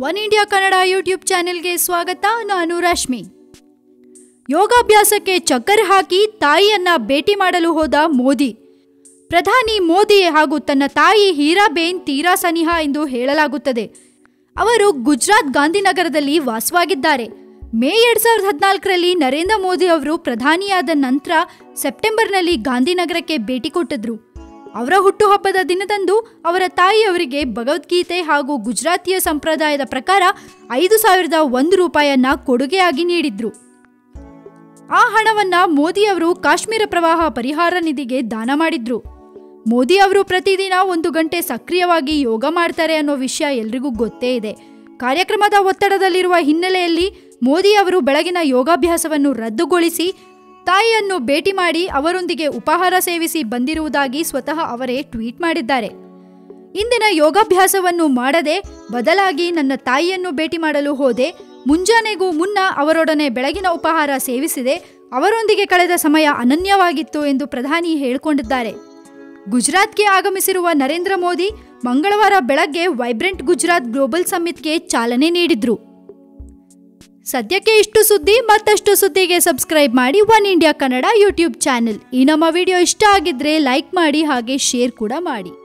one India Kannada YouTube ಚಾನೆಲ್ಗೆ ಸ್ವಾಗತ ನಾನು ರಶ್ಮಿ ಯೋಗಾಭ್ಯಾಸಕ್ಕೆ ಚಕ್ಕರ್ ಹಾಕಿ ತಾಯಿಯನ್ನ ಭೇಟಿ ಮಾಡಲು ಹೋದ ಮೋದಿ ಪ್ರಧಾನಿ ಮೋದಿ ಹಾಗೂ ತನ್ನ ತಾಯಿ ಹೀರಾಬೇನ್ ತೀರಾ ಸನಿಹ ಎಂದು ಹೇಳಲಾಗುತ್ತದೆ ಅವರು ಗುಜರಾತ್ ಗಾಂಧಿನಗರದಲ್ಲಿ ವಾಸವಾಗಿದ್ದಾರೆ ಮೇ ಎರಡ್ ಸಾವಿರದ ಹದಿನಾಲ್ಕರಲ್ಲಿ ನರೇಂದ್ರ ಮೋದಿ ಅವರು ಪ್ರಧಾನಿಯಾದ ನಂತರ ಸೆಪ್ಟೆಂಬರ್ನಲ್ಲಿ ಗಾಂಧಿನಗರಕ್ಕೆ ಭೇಟಿ ಕೊಟ್ಟಿದ್ರು ಅವರ ಹುಟ್ಟುಹಬ್ಬದ ದಿನದಂದು ಅವರ ತಾಯಿಯವರಿಗೆ ಭಗವದ್ಗೀತೆ ಹಾಗೂ ಗುಜರಾತಿಯ ಸಂಪ್ರದಾಯದ ಪ್ರಕಾರ ಐದು ಸಾವಿರದ ಒಂದು ರೂಪಾಯಿಯನ್ನ ಕೊಡುಗೆಯಾಗಿ ನೀಡಿದ್ರು ಆ ಹಣವನ್ನ ಮೋದಿ ಅವರು ಕಾಶ್ಮೀರ ಪ್ರವಾಹ ಪರಿಹಾರ ನಿಧಿಗೆ ದಾನ ಮಾಡಿದ್ರು ಮೋದಿ ಅವರು ಪ್ರತಿದಿನ ಒಂದು ಗಂಟೆ ಸಕ್ರಿಯವಾಗಿ ಯೋಗ ಮಾಡ್ತಾರೆ ಅನ್ನೋ ವಿಷಯ ಎಲ್ರಿಗೂ ಗೊತ್ತೇ ಇದೆ ಕಾರ್ಯಕ್ರಮದ ಒತ್ತಡದಲ್ಲಿರುವ ಹಿನ್ನೆಲೆಯಲ್ಲಿ ಮೋದಿ ಅವರು ಬೆಳಗಿನ ಯೋಗಾಭ್ಯಾಸವನ್ನು ರದ್ದುಗೊಳಿಸಿ ತಾಯಿಯನ್ನು ಭೇಟಿ ಮಾಡಿ ಅವರೊಂದಿಗೆ ಉಪಹಾರ ಸೇವಿಸಿ ಬಂದಿರುವುದಾಗಿ ಸ್ವತಃ ಅವರೇ ಟ್ವೀಟ್ ಮಾಡಿದ್ದಾರೆ ಇಂದಿನ ಯೋಗಾಭ್ಯಾಸವನ್ನು ಮಾಡದೆ ಬದಲಾಗಿ ನನ್ನ ತಾಯಿಯನ್ನು ಭೇಟಿ ಮಾಡಲು ಹೋದೆ ಮುಂಜಾನೆಗೂ ಮುನ್ನ ಅವರೊಡನೆ ಬೆಳಗಿನ ಉಪಹಾರ ಸೇವಿಸಿದೆ ಅವರೊಂದಿಗೆ ಕಳೆದ ಸಮಯ ಅನನ್ಯವಾಗಿತ್ತು ಎಂದು ಪ್ರಧಾನಿ ಹೇಳಿಕೊಂಡಿದ್ದಾರೆ ಗುಜರಾತ್ಗೆ ಆಗಮಿಸಿರುವ ನರೇಂದ್ರ ಮೋದಿ ಮಂಗಳವಾರ ಬೆಳಗ್ಗೆ ವೈಬ್ರೆಂಟ್ ಗುಜರಾತ್ ಗ್ಲೋಬಲ್ ಸಮ್ಮಿಟ್ಗೆ ಚಾಲನೆ ನೀಡಿದ್ರು ಸದ್ಯಕ್ಕೆ ಇಷ್ಟು ಸುದ್ದಿ ಮತ್ತಷ್ಟು ಸುದ್ದಿಗೆ ಸಬ್ಸ್ಕ್ರೈಬ್ ಮಾಡಿ one India Kannada YouTube channel ಈ ನಮ್ಮ ವಿಡಿಯೋ ಇಷ್ಟ ಆಗಿದ್ರೆ ಲೈಕ್ ಮಾಡಿ ಹಾಗೆ ಶೇರ್ ಕೂಡ ಮಾಡಿ